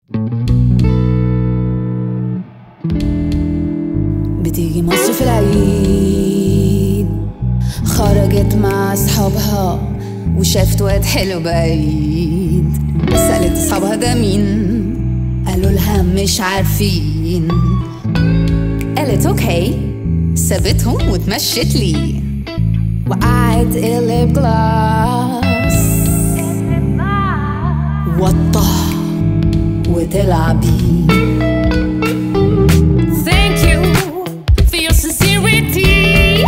بتيجي مصر في العيد خرجت مع اصحابها وشافت واد حلو بعيد سألت اصحابها ده مين قالوا لها مش عارفين قالت اوكي سابتهم واتمشت لي وقعت قلب جلاس وطه وطلع بيه Thank you for your sincerity.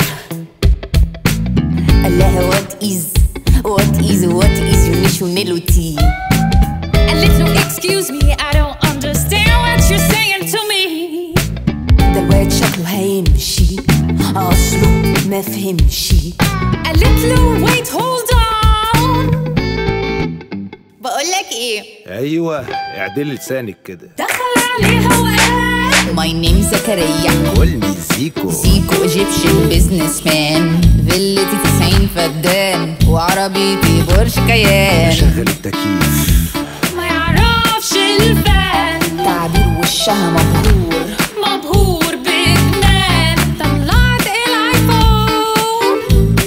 قال لها what is what is what is your nationality قالت له excuse me I don't understand what you're saying to me. ده الواد شكله هيمشي اصله ما فهمش قالت له wait hold on. بقولك ايه ايوه اعدلي لسانك كده دخل عليها وقال My name زكريا قولي زيكو سيكو ايجيبشن بيزنس مان فيلتي 90 فدان وعربيتي برج كيان شغل التكييف ما يعرفش الفن تعبير وشها مبهور مبهور بجنان طلعت الايفون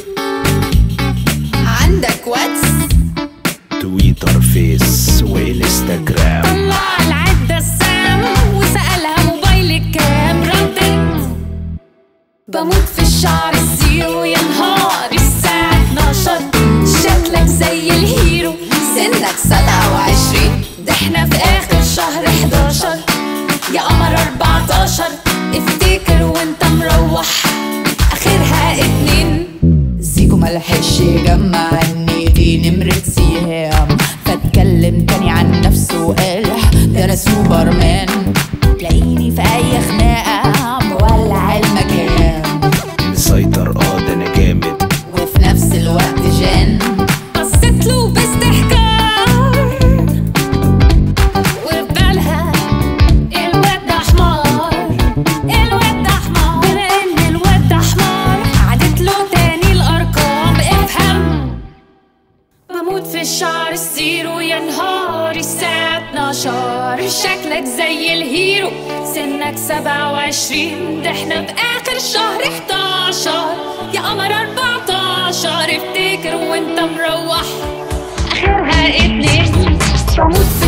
عندك واتس تويتر فيس وانستجرام طلع العدة السام وسألها موبايلك كام ردت بموت في الشعر الزيرو يا نهار الساعة 12 شكلك زي الهيرو سنك 27 ده احنا في اخر شهر 11 يا قمر 14 افتكر وانت مروح اخرها اتنين زيكو ملحقش يجمع ان دي نمرة سيام فاتكلم تاني عن نفسه وقال ده انا سوبرمان تلاقيني في اي خناقة مولع المكان مسيطر اه ده انا جامد وفي نفس الوقت جان بصيت له باستحقار وفي بالها الواد ده حمار الواد ده حمار بما ان الواد ده حمار عادت له تاني الارقام افهم بموت في الشعر الزيرو يا نهار الساعة 12 شكلك زي الهيرو سنك 27 ده احنا في اخر شهر 11 يا قمر 14 افتكر وانت مروح اخرها اتنين بموت في